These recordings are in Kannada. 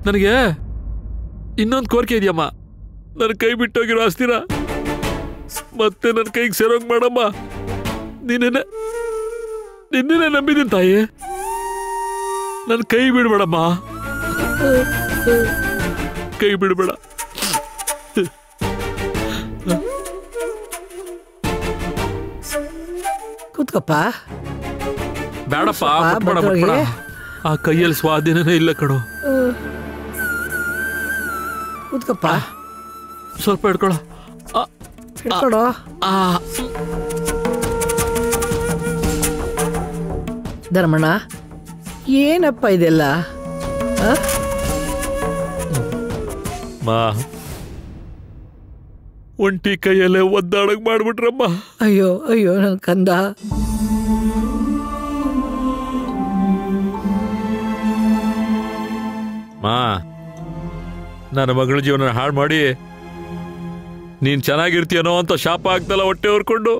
ನನಗೆ ಇನ್ನೊಂದು ಕೋರಿಕೆ ಇದೆಯಮ್ಮ ನನ್ನ ಕೈ ಬಿಟ್ಟೋಗಿರೋ ಆಸ್ತಿನ ಮತ್ತೆ ನನ್ನ ಕೈಗೆ ಸೇರೋಂಗ್ ಮಾಡಮ್ಮ ನಿನ್ನೆ ನಿನ್ನೆ ನಂಬಿದ್ದೀನಿ ತಾಯಿ ನನ್ನ ಕೈ ಬಿಡ್ಬೇಡಮ್ಮ ಕೈ ಬಿಡಬೇಡ ಕೂತ್ಕಪ್ಪ ಬೇಡಪ್ಪ ಸ್ವಲ್ಪ ಮುಟ್ಬೇಡ ಭದ್ರವಾಗಿ. ಮುಟ್ಬೇಡ ಆ ಕೈಯಲ್ಲಿ ಸ್ವಾಧೀನನೇ ಇಲ್ಲ ಕಣೋ ಕೂತ್ಕಪ್ಪ ಸ್ವಲ್ಪ ಹಿಡ್ಕೊಳ ಹಿಡ್ಕೊಡು ಆ ಧರ್ಮಣ್ಣ ಏನಪ್ಪ ಇದೆಲ್ಲ ಆ? ಮಾ ಒಂಟಿ ಕೈಯಲ್ಲೇ ಒದ್ದಾಡಕ್ ಮಾಡ್ಬಿಟ್ರಮ್ಮ ಅಯ್ಯೋ ಅಯ್ಯೋ ನನ್ನ ಕಂದ ಮಾ ನನ್ನ ಮಗಳ ಜೀವನ ಹಾಳು ಮಾಡಿ ನೀನ್ ಚೆನ್ನಾಗಿರ್ತೀಯನೋ ಅಂತ ಶಾಪ ಆಗ್ತಲ್ಲ ಹೊಟ್ಟೆ ಹೊರ್ಕೊಂಡು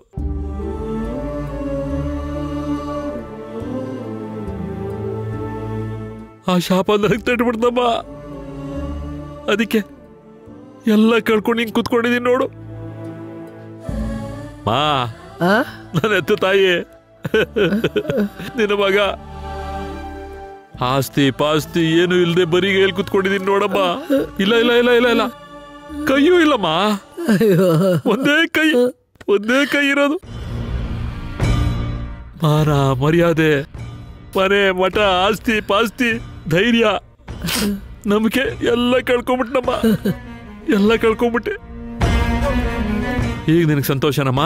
ಆ ಶಾಪ ನನಗೆ ತಟ್ಬಿಡ್ತಮ್ಮ ಅದಕ್ಕೆ ಎಲ್ಲ ಕಳ್ಕೊಂಡು ಹಿಂಗ್ ಕುತ್ಕೊಂಡಿದೀನಿ ನೋಡು ಮಾ ಆ? ನನ್ನ ಎತ್ತು ತಾಯಿ ನಿನ್ನ ಮಗ ಆಸ್ತಿ ಪಾಸ್ತಿ ಏನು ಇಲ್ಲದೆ ಬರೀ ಕೈಯಲ್ಲಿ ಕುತ್ಕೊಂಡಿದೀನಿ ನೋಡಮ್ಮ ಇಲ್ಲ ಇಲ್ಲ ಇಲ್ಲ ಇಲ್ಲ ಇಲ್ಲ ಕೈಯೂ ಇಲ್ಲಮ್ಮ ಅಯ್ಯೋ ಒಂದೇ ಕೈ ಒಂದೇ ಕೈ ಇರೋದು ಮಾನ ಮರ್ಯಾದೆ ಮನೆ ಮಠ ಆಸ್ತಿ ಪಾಸ್ತಿ ಧೈರ್ಯ ನಂಬಿಕೆ ಎಲ್ಲ ಕಳ್ಕೊಂಬಿಟ್ನಮ್ಮ ಎಲ್ಲ ಕಳ್ಕೊಂಬಿಟ್ಟೆ ಈಗ ನಿನಗೆ ಸಂತೋಷನಮ್ಮ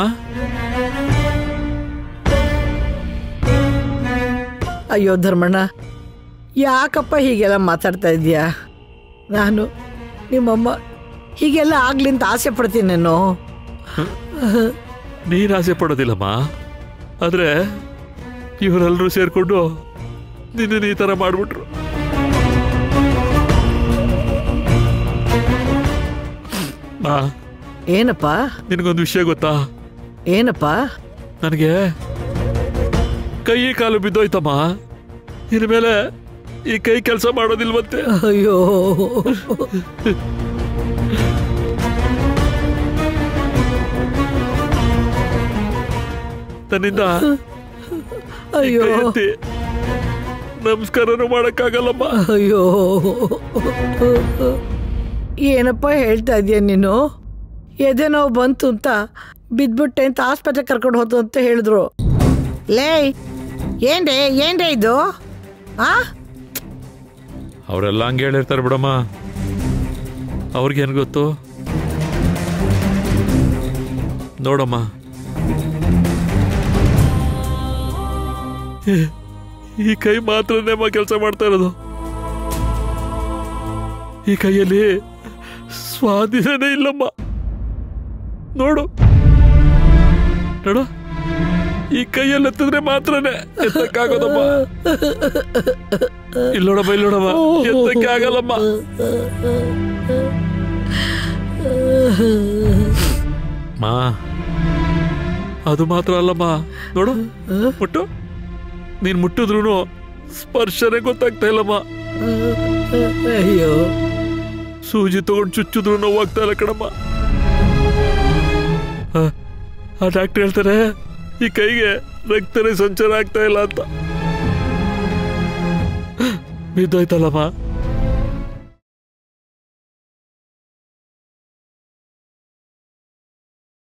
ಅಯ್ಯೋ ಧರ್ಮಣ್ಣ ಯಾಕಪ್ಪ ಹೀಗೆಲ್ಲ ಮಾತಾಡ್ತಾ ಇದೀಯಾ ನಾನು ನಿಮ್ಮಮ್ಮ ಹೀಗೆಲ್ಲ ಆಗ್ಲಿ ಅಂತ ಆಸೆ ಪಡ್ತೀನಿ ನಾನು ನೀನ್ ಆಸೆ ಪಡೋದಿಲ್ಲಮ್ಮ ಆದ್ರೆ ಇವರೆಲ್ಲರೂ ಸೇರ್ಕೊಂಡು ನಿನ್ನ ಈ ತರ ಮಾಡ್ಬಿಟ್ರು ಮಾ ಏನಪ್ಪ ನಿನಗೊಂದು ವಿಷಯ ಗೊತ್ತಾ ಏನಪ್ಪ ನನಗೆ ಕೈ ಕಾಲು ಬಿದ್ದೋಯ್ತಮ್ಮ ಇನ್ನು ಮೇಲೆ ಈ ಕೈ ಕೆಲಸ ಮಾಡೋದಿಲ್ವಂತೆ ಅಯ್ಯೋ ತನ್ನಿಂದ ಈ ಅಯ್ಯೋ ಕೈ ಎತ್ತಿ ನಮಸ್ಕಾರನೂ ಮಾಡಕ್ಕಾಗಲ್ಲಮ್ಮ ಅಯ್ಯೋ ಏನಪ್ಪ ಹೇಳ್ತಾ ಇದೀಯ ನೀನು ಎದೆ ನೋವು ಬಂತು ಅಂತ ಬಿದ್ಬಿಟ್ಟೆ ಅಂತ ಆಸ್ಪತ್ರೆ ಕರ್ಕೊಂಡು ಹೋತು ಅಂತ ಹೇಳಿದ್ರು ಲೇ ಏನ್ರೇ ಏನ್ರೇ ಇದು ಆ ಅವರೆಲ್ಲ ಹಂಗೆ ಹೇಳಿರ್ತಾರೆ ಬಿಡಮ್ಮ ಅವ್ರಿಗೇನು ಗೊತ್ತು ನೋಡಮ್ಮ ಈ- ಈ ಕೈ ಮಾತ್ರನೇ ಅಮ್ಮ ಕೆಲಸ ಮಾಡ್ತಾ ಇರೋದು ಈ ಕೈಯಲ್ಲಿ ಸ್ವಾಧೀನನೇ ಇಲ್ಲಮ್ಮ ನೋಡು ನೋಡು ಈ ಕೈಯಲ್ಲಿ ಎತ್ತಿದ್ರೆ ಮಾತ್ರನೇ ಎತ್ತಕ್ಕಾಗೋದಮ್ಮ ಇಲ್ಲೋಡಮ್ಮ ಇಲ್ಲೋಡಮ್ಮ ಎತ್ತಕ್ಕೆ ಆಗಲ್ಲಮ್ಮ ಮಾ ಅದು ಮಾತ್ರ ಅಲ್ಲಮ್ಮ ನೋಡು ಮುಟ್ಟು ನೀನ್ ಮುಟ್ಟಿದ್ರು ಸ್ಪರ್ಶನೇ ಗೊತ್ತಾಗ್ತಾ ಇಲ್ಲಮ್ಮ ಅಯ್ಯೋ ಸೂಜಿ ತಗೊಂಡು ಚುಚ್ಚಿದ್ರು ನೋವಾಗ್ತಾ ಇಲ್ಲ ಕಣಮ್ಮ ಆ, ಆ ಡಾಕ್ಟರ್ ಹೇಳ್ತಾರೆ ಈ ಕೈಗೆ ರಕ್ತನೇ ಸಂಚಾರ ಆಗ್ತಾ ಇಲ್ಲ ಅಂತ ಬಿದ್ದೋಯ್ತಲ್ಲಮ್ಮ